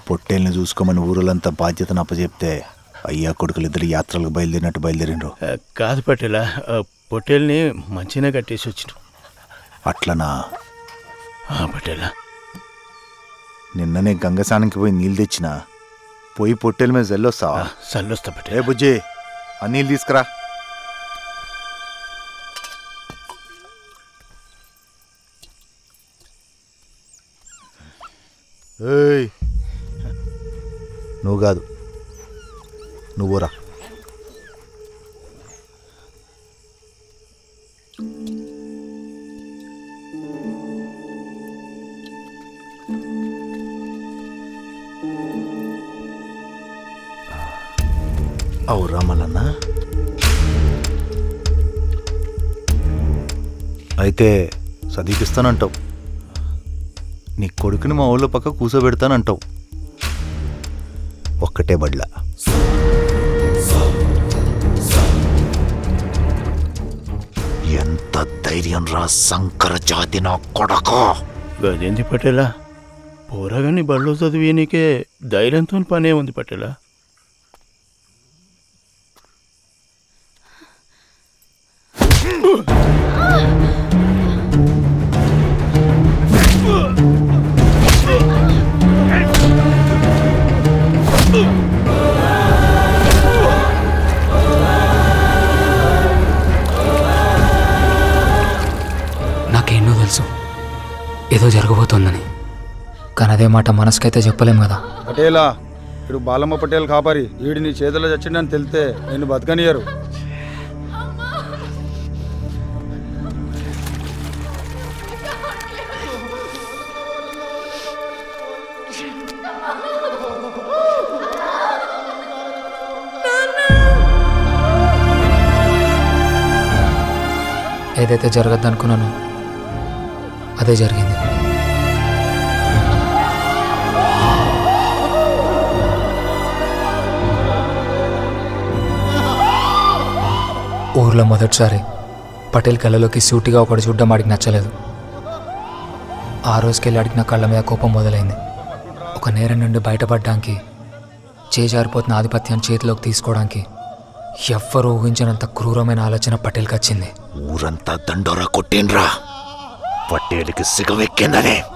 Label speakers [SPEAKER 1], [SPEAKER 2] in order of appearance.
[SPEAKER 1] పొట్టేల్ని చూసుకోమని ఊరులంతా బాధ్యతను అప్పచెప్తే అయ్యా కొడుకులు ఇద్దరు యాత్రలకు బయలుదేరినట్టు బయలుదేరిండ్రు
[SPEAKER 2] ఆ, కాదు పటేలా ఆ, పొట్టేల్ని మంచిగా కట్టేసి వచ్చిన
[SPEAKER 1] అట్లనా
[SPEAKER 2] పటేలా
[SPEAKER 1] నిన్ననే గంగసానికి పోయి నీళ్ళు తెచ్చిన పోయి పొట్టేల మీద జల్లొస్తావా
[SPEAKER 2] సల్లొస్తా
[SPEAKER 1] ఏ
[SPEAKER 2] పటేలా
[SPEAKER 1] బుజ్జి ఆ నీళ్ళు తీసుకురా ఏయ్ నువ్వు కాదు నువ్వురా అవురా మల్లన్న అయితే చదివిపిస్తానంటావు నీ కొడుకుని మా ఊళ్ళో పక్క కూసోబెడతానంటావు ఒక్కటే బడ్ల ఎంత ధైర్యం రా శంకర జాతి నా కొడక
[SPEAKER 2] గదేంది పటేలా పోరాగాని బళ్ళు చదివి నీకే ధైర్యంతో పనే ఉంది పటేలా
[SPEAKER 3] నాకేన్నో తెలుసు ఏదో జరగబోతోందని కానీ అదే మాట మనసుకైతే చెప్పలేం కదా
[SPEAKER 4] పటేలా ఇడు బాలమ్మ పటేల్ కాపరి వీడి నీ చేతిలో చచ్చిండని తెలితే నిన్ను బతకనియరు
[SPEAKER 3] ఏదైతే జరగద్దు అనుకున్నానో అదే జరిగింది ఊర్లో మొదటిసారి పటేల్ కళ్ళలోకి సూటిగా ఒకటి చూడడం వాడికి నచ్చలేదు ఆ రోజుకెళ్ళి అడిగిన కళ్ళ మీద కోపం మొదలైంది ఒక నేరం నుండి బయటపడడానికి చేజారిపోతున్న ఆధిపత్యాన్ని చేతిలోకి తీసుకోవడానికి ఎవ్వరూ ఊహించినంత క్రూరమైన ఆలోచన పటేల్కి వచ్చింది
[SPEAKER 1] ఊరంతా దండోరా కొట్టేన్రా పట్టేలికి సిగవెక్కిందని